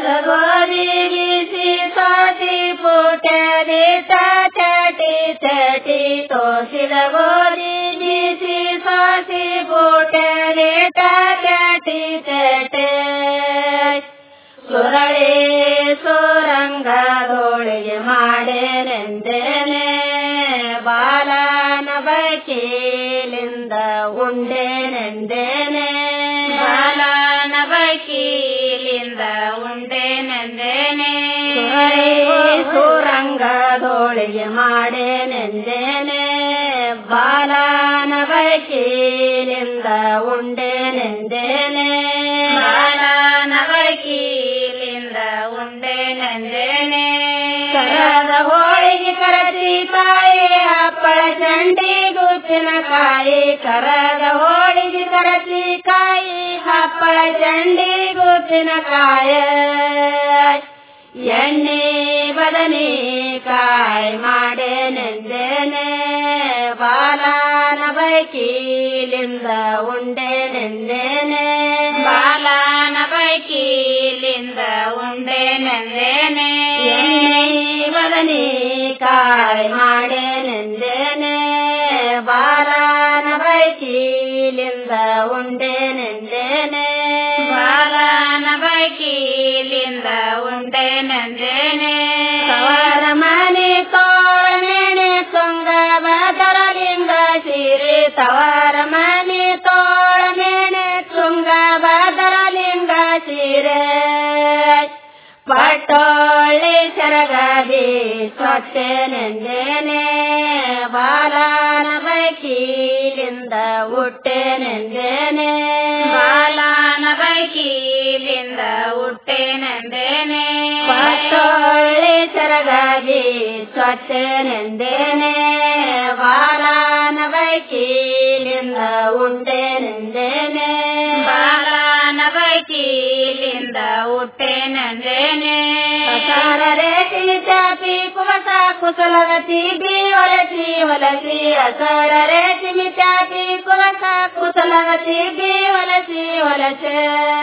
ಸಿಲಗೋರಿಗಿಸಿ ಸಾಟಿ ಪುಟರಿ ಚಟಿ ಚಟಿ ತೋಸಿದ ಗೋರಿಗಿಸಿ ಸಾಟಿ ಪುಟರಿ ಚಟಿ ಚಟೆ ಸುರಳಿ ಸುರಂಗದೊಳಗೆ ಮಾಡೇನೆಂದೇನೆ ಬಾಲನ ಬಕೀಲಿಂದ ಉಂಡೇನೆಂದೇನೆ ಬಾಲನ ಬಕೀಲಿಂದ ಉಂಡೇನೆಂದೇನೆ ಸುರಂಗದೊಳಗೆ ಮಾಡೇನೆಂದೇನೆ ಬಾಲನ ಬಕೀಲಿಂದ ಉಂಡೇನೆಂದೇನೆ ಬಾಲನ ಬಕೀಲಿಂದ ಉಂಡೇನೆಂದೇನೆ ಕರದ ಹೋಳಿಗೆ ಕರಸಿ ತಾಯಿ ಹಪ್ಪಳ ಚಂಡಿ ಗುಪ್ಪಿನಕಾಯಿ ಕರದ ಹೋಳಿಗೆ ಕರಸಿ ಕಾಯಿ ಹಪ್ಪಳ ಚಂಡಿ ಗುಪ್ಪಿನಕಾಯ ಎಣ್ಣೆ ಬದನೆ ಕಾಯಿ ಮಾಡೇನೆಂದೇನೆ ಬಾಲನ ಬೈಕೀಲಿಂದ ಉಂಡೇನೆಂದೇನೆ ಬಾಲನ ಬೈಕೀಲಿಂದ ಉಂಡೇನೆಂದೇನೆ ಎಣ್ಣೆ ಬದನೆ ಕಾಯಿ ಮಾಡೇನೆಂದೇನೆ ಬಾಲನ ಬೈಕೀಲಿಂದ ಉಂಡೇನೆಂದೇನೆ ಬಾಲನ ಬೈಕೀಲಿಂದ ಉಂಡೇನೆಂದೇನೆ ಸವರ ಮನೆ ತೋಳನೆಣೆ ತುಂಗ ಬದರಲಿಂಗ ಸಿರಿ ತವರ ಮನೆ ತೋಳನೆಣೆ ತುಂಗ ಬದರಲಿಂಗ ಸಿರೆ ಪಟ್ಟೋಳಿ ಸರಗದಿ ಸೊಟ್ಟೆನೆಂದೇನೆ ಬಾಲನ ಬೈಕೀಲಿಂದ ಹುಟ್ಟೆನೆಂದೇನೆ ಬಾಲನ ಬೈಕೀಲಿಂದ ಹುಟ್ಟೆನೆಂದೇನೆ ಪಟ್ಟೋಳಿ ಸರಗದಿ ಸೊಟ್ಟೆನೆಂದೇನೆ ಬಾಲನ ಬೈಕೀಲಿಂದ ಉಂಟೆನೆಂದೇನೆ ಬಾಲನ ಬೈಕೀಲಿಂದ ಹುಟ್ಟೆನೆಂದೇನೆ ಅಸರರೇತಿ ಚಾಪಿ ಕುಮಸ ಕುಸಲಗತಿ ಬಿ ಒಲಸಿ ಒಲಸಿ ಅಸರರೇತಿ ಚಾಪಿ ಕುಮಸ ಕುಸಲಗತಿ ಬಿ ಒಲಸಿ ಒಲಸೆ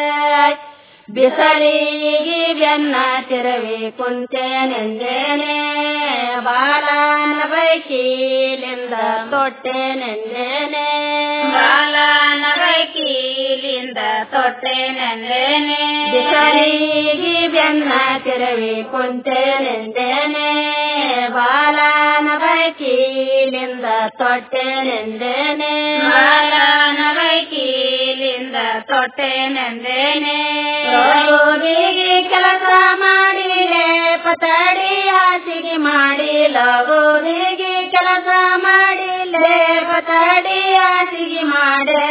ಬಿಸಲಿಗೆ ಬೆನ್ನ ತಿರವಿ ಕುಂತೇನೆಂದೇನೆ ಬಾಲನ ಬೈಕೀಲಿಂದ ತೊಟ್ಟೆನೆಂದೇನೆ ಬಾಲನ ಬೈಕೀಲಿಂದ ತೊಟ್ಟೆನೆಂದೇನೆ ಬಿಸಲಿಗೆ ಬೆನ್ನ ತಿರವಿ ಕುಂತೇನೆಂದೇನೆ ಬಾಲನ ಬೈಕೀಲಿಂದ ತೊಟ್ಟೆನೆಂದೇನೆ ಬಾಲನ ಬೈಕೀಲಿಂದ ತೊಟ್ಟೆನೆಂದೇನೆ ಲಗೋರಿಗೆ ಕೆಲಸ ಮಾಡಿಲೆ ಪತಡಿ ಹಾಸಿಗೆ ಮಾಡಿ ಲಗೋರಿಗೆ ಕೆಲಸ ಮಾಡಿಲೆ ಪತಡಿ ಹಾಸಿಗೆ ಮಾಡೆ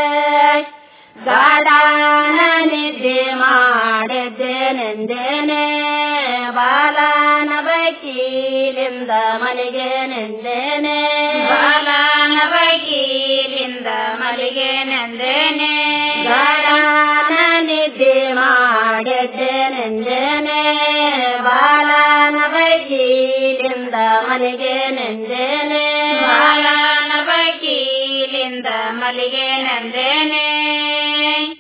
ಗಾಡಾನ ನಿದ್ದೆ ಮಾಡಿದ್ದೇನೆಂದೇನೆ ಬಾಲನ ಬೈಕೀಲಿಂದ ಮನೆಗೆ ನೆಂದೇನೆ ಬಾಲನ ಬೈಕೀಲಿಂದ ಮಲಿಗೆ ನೆಂದೇನೆ ಗಾಡಾನ ನಿದ್ದೆ ಮಾಡಿದ್ದೇನೆಂದೇನೆ ಬಾಲನ ಬೈಕೀಲಿಂದ ಮನೆಗೆ ನೆಂದೇನೆ ಬಾಲನ ಬೈಕೀಲಿಂದ ಮಲಿಗೆ ನೆಂದೇನೆ